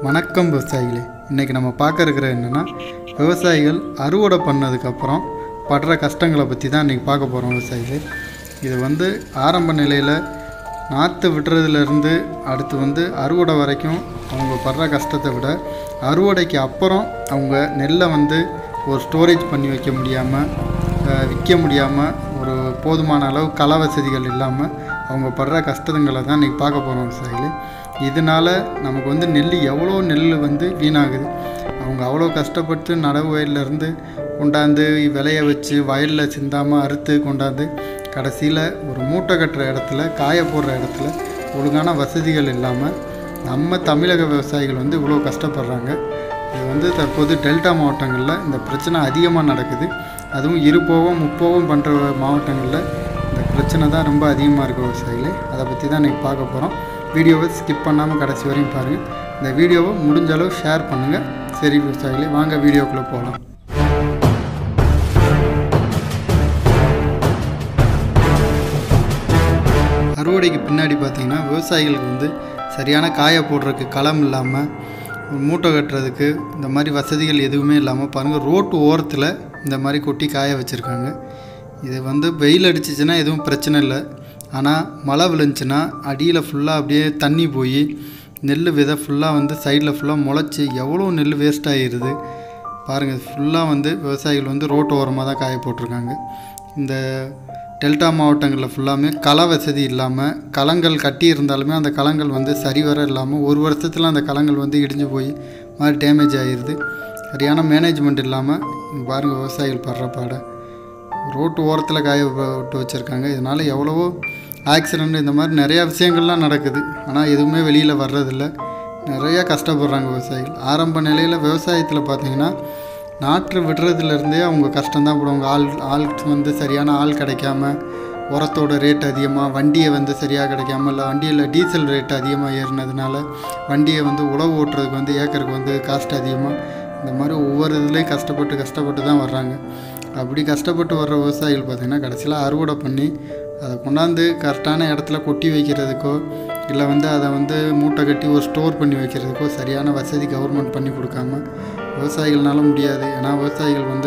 வணக்கம் விவசாயிகளே இன்றைக்கி நம்ம பார்க்க இருக்கிற என்னென்னா விவசாயிகள் அறுவடை பண்ணதுக்கப்புறம் படுற கஷ்டங்களை பற்றி தான் இன்றைக்கி பார்க்க போகிறோம் விவசாயிகளே இது வந்து ஆரம்ப நிலையில் நாற்று விடுறதுலேருந்து அடுத்து வந்து அறுவடை வரைக்கும் அவங்க படுற கஷ்டத்தை விட அறுவடைக்கு அப்புறம் அவங்க நெல்லை வந்து ஒரு ஸ்டோரேஜ் பண்ணி வைக்க முடியாமல் விற்க முடியாமல் ஒரு போதுமான அளவு கள வசதிகள் இல்லாமல் அவங்க படுற கஷ்டங்களை தான் இன்றைக்கி பார்க்க போகிறோம் விவசாயிகளே இதனால் நமக்கு வந்து நெல் எவ்வளோ நெல் வந்து வீணாகுது அவங்க அவ்வளோ கஷ்டப்பட்டு நடவு வயல்லேருந்து கொண்டாந்து விளைய வச்சு வயலில் சிந்தாமல் அறுத்து கொண்டாந்து கடைசியில் ஒரு மூட்டை கட்டுற இடத்துல காய போடுற இடத்துல ஒழுங்கான வசதிகள் இல்லாமல் நம்ம தமிழக விவசாயிகள் வந்து இவ்வளோ கஷ்டப்படுறாங்க இது வந்து தற்போது டெல்டா மாவட்டங்களில் இந்த பிரச்சனை அதிகமாக நடக்குது அதுவும் இருபோகம் முப்போகம் பண்ணுற மாவட்டங்களில் இந்த பிரச்சனை தான் ரொம்ப அதிகமாக இருக்குது விவசாயிகளே அதை பற்றி தான் இன்றைக்கி பார்க்க போகிறோம் வீடியோவை ஸ்கிப் பண்ணாமல் கடைசி வரையும் பாருங்கள் இந்த வீடியோவை முடிஞ்ச அளவு ஷேர் பண்ணுங்கள் சரி விவசாயிகளே வாங்க வீடியோக்குள்ளே போகலாம் அறுவடைக்கு பின்னாடி பார்த்தீங்கன்னா விவசாயிகளுக்கு வந்து சரியான காய போடுறதுக்கு களம் இல்லாமல் மூட்டை கட்டுறதுக்கு இந்த மாதிரி வசதிகள் எதுவுமே இல்லாமல் பாருங்கள் ரோட்டு ஓரத்தில் இந்த மாதிரி கொட்டி காய வச்சுருக்காங்க இது வந்து வெயில் அடிச்சிச்சுன்னா எதுவும் பிரச்சனை இல்லை ஆனால் மழை விழுந்துச்சுன்னா அடியில் ஃபுல்லாக அப்படியே தண்ணி போய் நெல் விதை ஃபுல்லாக வந்து சைடில் ஃபுல்லாக முளைச்சி எவ்வளோ நெல் வேஸ்ட் ஆகிடுது பாருங்கள் ஃபுல்லாக வந்து விவசாயிகள் வந்து ரோட்டு ஓரமாக தான் காய போட்டிருக்காங்க இந்த டெல்டா மாவட்டங்களில் ஃபுல்லாமே கள வசதி இல்லாமல் களங்கள் கட்டி இருந்தாலுமே அந்த களங்கள் வந்து சரிவர இல்லாமல் ஒரு வருஷத்தில் அந்த களங்கள் வந்து இடிஞ்சு போய் மாதிரி டேமேஜ் ஆகிடுது சரியான மேனேஜ்மெண்ட் இல்லாமல் இங்க பாருங்கள் விவசாயிகள் படுற பாட ரோட்டு ஓரத்தில் காய வ- விட்டு வச்சுருக்காங்க இதனால் எவ்வளவோ ஆக்சிடெண்ட் இந்த மாதிரி நிறையா விஷயங்கள்லாம் நடக்குது ஆனால் எதுவுமே வெளியில் வர்றதில்ல நிறைய கஷ்டப்படுறாங்க விவசாயிகள் ஆரம்ப நிலையில் விவசாயத்தில் பார்த்தீங்கன்னா நாற்று விடுறதுலேருந்தே அவங்க கஷ்டம்தான் படுவாங்க ஆள் ஆள் வந்து சரியான ஆள் கிடைக்காம உரத்தோட ரேட் அதிகமாக வண்டியை வந்து சரியாக கிடைக்காம இல்லை வண்டியில் டீசல் ரேட் அதிகமாக ஏறினதுனால வண்டியை வந்து உழவு ஓட்டுறதுக்கு வந்து ஏக்கருக்கு வந்து காஸ்ட் அதிகமாக இந்த மாதிரி ஒவ்வொரு இதுலேயும் கஷ்டப்பட்டு கஷ்டப்பட்டு தான் வர்றாங்க அப்படி கஷ்டப்பட்டு வர்ற விவசாயிகள் பார்த்திங்கன்னா கடைசியில் அறுவடை பண்ணி அதை கொண்டாந்து கரெக்டான இடத்துல கொட்டி வைக்கிறதுக்கோ இல்லை வந்து அதை வந்து மூட்டை கட்டி ஒரு ஸ்டோர் பண்ணி வைக்கிறதுக்கோ சரியான வசதி கவர்மெண்ட் பண்ணி கொடுக்காம விவசாயிகள்னால முடியாது ஏன்னா விவசாயிகள் வந்து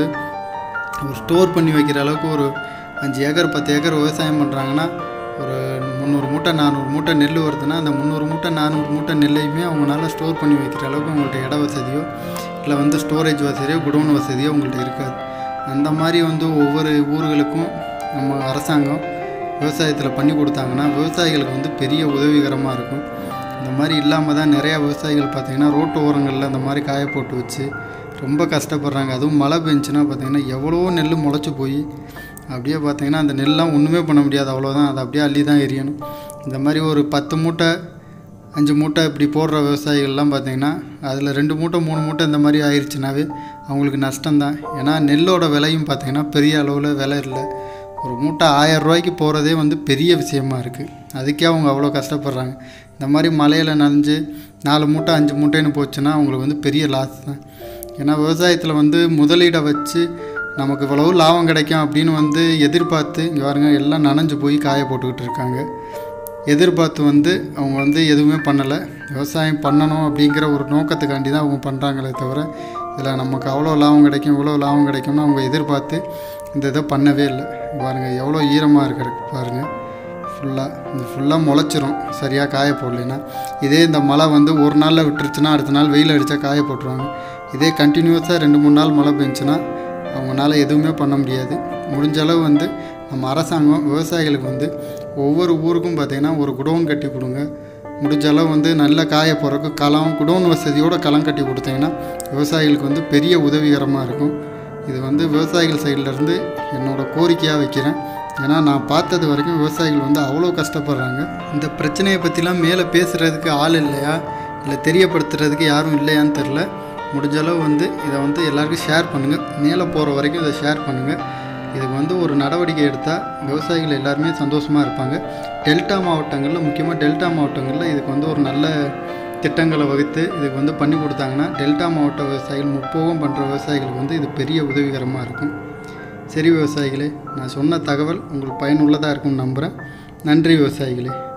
ஒரு ஸ்டோர் பண்ணி வைக்கிற அளவுக்கு ஒரு அஞ்சு ஏக்கர் பத்து ஏக்கர் விவசாயம் பண்ணுறாங்கன்னா ஒரு முந்நூறு மூட்டை நானூறு மூட்டை நெல் வருதுன்னா அந்த முந்நூறு மூட்டை நானூறு மூட்டை நெல்லையுமே அவங்களால ஸ்டோர் பண்ணி வைக்கிற அளவுக்கு உங்கள்கிட்ட இட வசதியோ இல்லை வந்து ஸ்டோரேஜ் வசதியோ குடோன் வசதியோ உங்கள்கிட்ட இருக்காது அந்த மாதிரி வந்து ஒவ்வொரு ஊர்களுக்கும் நம்ம அரசாங்கம் விவசாயத்தில் பண்ணி கொடுத்தாங்கன்னா விவசாயிகளுக்கு வந்து பெரிய உதவிகரமாக இருக்கும் இந்த மாதிரி இல்லாமல் தான் நிறையா விவசாயிகள் பார்த்திங்கன்னா ரோட்டு ஓரங்களில் இந்த மாதிரி காய போட்டு வச்சு ரொம்ப கஷ்டப்படுறாங்க அதுவும் மழை பெஞ்சுன்னா பார்த்திங்கன்னா எவ்வளவோ நெல் முளைச்சி போய் அப்படியே பார்த்திங்கன்னா அந்த நெல்லாம் ஒன்றுமே பண்ண முடியாது அவ்வளோதான் அதை அப்படியே அள்ளி தான் எரியணும் இந்த மாதிரி ஒரு பத்து மூட்டை அஞ்சு மூட்டை இப்படி போடுற விவசாயிகள்லாம் பார்த்திங்கன்னா அதில் ரெண்டு மூட்டை மூணு மூட்டை இந்த மாதிரி ஆயிடுச்சுனாவே அவங்களுக்கு நஷ்டம்தான் ஏன்னா நெல்லோட விலையும் பார்த்திங்கன்னா பெரிய அளவில் விலை இல்லை ஒரு மூட்டை ஆயிரம் ரூபாய்க்கு போகிறதே வந்து பெரிய விஷயமா இருக்குது அதுக்கே அவங்க அவ்வளோ கஷ்டப்படுறாங்க இந்த மாதிரி மலையில் நனைஞ்சு நாலு மூட்டை அஞ்சு மூட்டைன்னு போச்சுன்னா அவங்களுக்கு வந்து பெரிய லாஸ் தான் ஏன்னா விவசாயத்தில் வந்து முதலீடை வச்சு நமக்கு இவ்வளவு லாபம் கிடைக்கும் அப்படின்னு வந்து எதிர்பார்த்து இங்கே பாருங்க எல்லாம் நனைஞ்சு போய் காய போட்டுக்கிட்டு இருக்காங்க எதிர்பார்த்து வந்து அவங்க வந்து எதுவுமே பண்ணலை விவசாயம் பண்ணணும் அப்படிங்கிற ஒரு நோக்கத்துக்காண்டி தான் அவங்க பண்ணுறாங்களே தவிர இதில் நமக்கு அவ்வளோ லாபம் கிடைக்கும் இவ்வளோ லாபம் கிடைக்கும்னு அவங்க எதிர்பார்த்து இந்த இதை பண்ணவே இல்லை பாருங்கள் எவ்வளோ ஈரமாக இருக்கிறது பாருங்கள் ஃபுல்லாக இந்த ஃபுல்லாக முளைச்சிரும் சரியாக காய போடலைன்னா இதே இந்த மழை வந்து ஒரு நாளில் விட்டுருச்சுன்னா அடுத்த நாள் வெயில் அடித்தா காய போட்டுருவாங்க இதே கண்டினியூஸாக ரெண்டு மூணு நாள் மழை பெஞ்சுன்னா அவங்களால எதுவுமே பண்ண முடியாது முடிஞ்ச அளவு வந்து நம்ம அரசாங்கம் விவசாயிகளுக்கு வந்து ஒவ்வொரு ஊருக்கும் பார்த்திங்கன்னா ஒரு குடோன் கட்டி கொடுங்க முடிஞ்ச அளவு வந்து நல்ல காய போகிறக்கு களம் குடோன் வசதியோட களம் கட்டி கொடுத்தீங்கன்னா விவசாயிகளுக்கு வந்து பெரிய உதவிகரமாக இருக்கும் இது வந்து விவசாயிகள் சைட்லேருந்து என்னோடய கோரிக்கையாக வைக்கிறேன் ஏன்னா நான் பார்த்தது வரைக்கும் விவசாயிகள் வந்து அவ்வளோ கஷ்டப்படுறாங்க இந்த பிரச்சனையை பற்றிலாம் மேலே பேசுகிறதுக்கு ஆள் இல்லையா இல்லை தெரியப்படுத்துறதுக்கு யாரும் இல்லையான்னு தெரில முடிஞ்ச அளவு வந்து இதை வந்து எல்லாருக்கும் ஷேர் பண்ணுங்கள் மேலே போகிற வரைக்கும் இதை ஷேர் பண்ணுங்கள் இதுக்கு வந்து ஒரு நடவடிக்கை எடுத்தால் விவசாயிகள் எல்லாருமே சந்தோஷமாக இருப்பாங்க டெல்டா மாவட்டங்களில் முக்கியமாக டெல்டா மாவட்டங்களில் இதுக்கு வந்து ஒரு நல்ல திட்டங்களை வகுத்து இதுக்கு வந்து பண்ணி கொடுத்தாங்கன்னா டெல்டா மாவட்ட விவசாயிகள் முப்போகம் பண்ணுற விவசாயிகளுக்கு வந்து இது பெரிய உதவிகரமாக இருக்கும் சரி விவசாயிகளே நான் சொன்ன தகவல் உங்களுக்கு பயனுள்ளதாக இருக்கும்னு நம்புகிறேன் நன்றி விவசாயிகளே